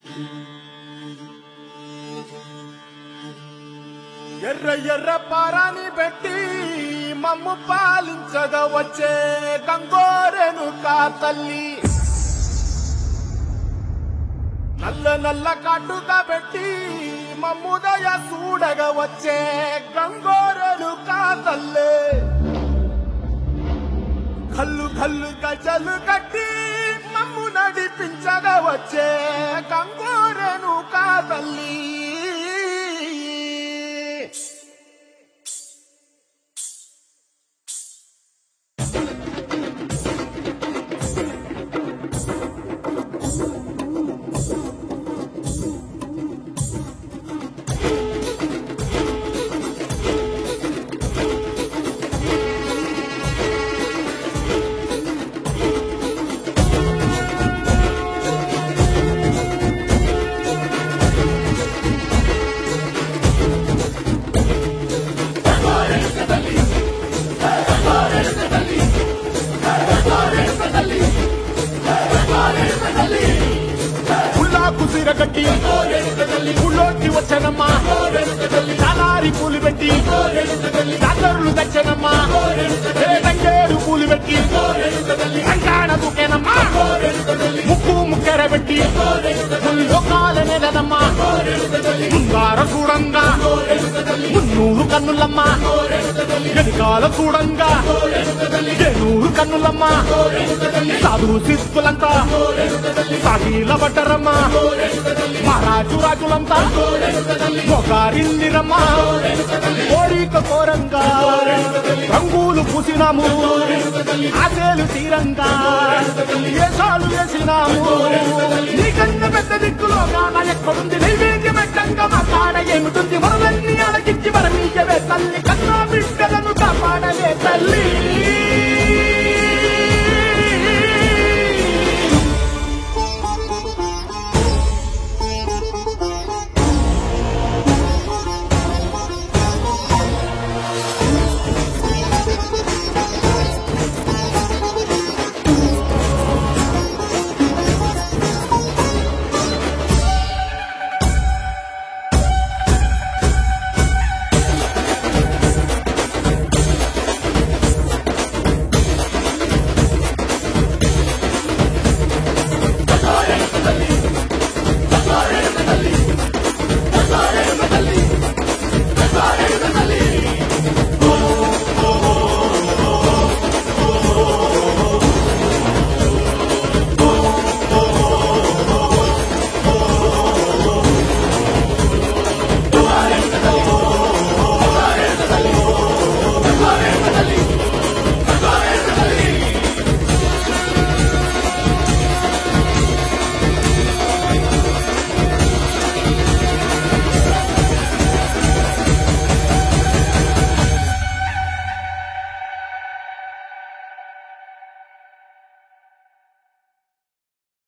ఎర్ర ఎర్ర పారాని పెట్టి మమ్ము పాలించగా వచ్చే గంగోరెను కా తల్లి నల్ల నల్ల కాటుగా పెట్టి మమ్ముదయ చూడగా వచ్చే గంగోరెను కా తల్లే కల్లు కల్లు గజలు కట్టి మమ్ము నడిపించగా వచ్చే గంగోరెను కా తల్లి ఉల్లాకు సిరగట్టి ఉల్లోకి వచ్చనమ్మా తలారి పూలు పెట్టి డాక్టర్లు తెచ్చనమ్మా తంగేరు పూలు పెట్టి కంకాణ దూకేనమ్మా ముక్కు ముక్కెర పెట్టి లోకాల నెలనమ్మా ముంగార చూడంగా మున్నూరు కన్నులమ్మా వెనకాల చూడంగా ఏనూరు కన్నులమ్మా సాధు సిద్ధులంతా సాగిల పడ్డరమ్మా మహారాజు రాజులంతా ఒకరిల్లిరమ్మా కోరిక కోరంగా రంగులు పూసినాము ఆశలు తీరంగా ఏసాలు వేసినాము నీకన్నా పెద్ద దిక్కులో గాన ఎక్కడుంది నైవేద్యం ఎక్కంగా మా కాడ ఏమిటుంది వరలన్నీ అలగించి వరమీయవే తల్లి కన్నా బిడ్డలను కాపాడవే తల్లి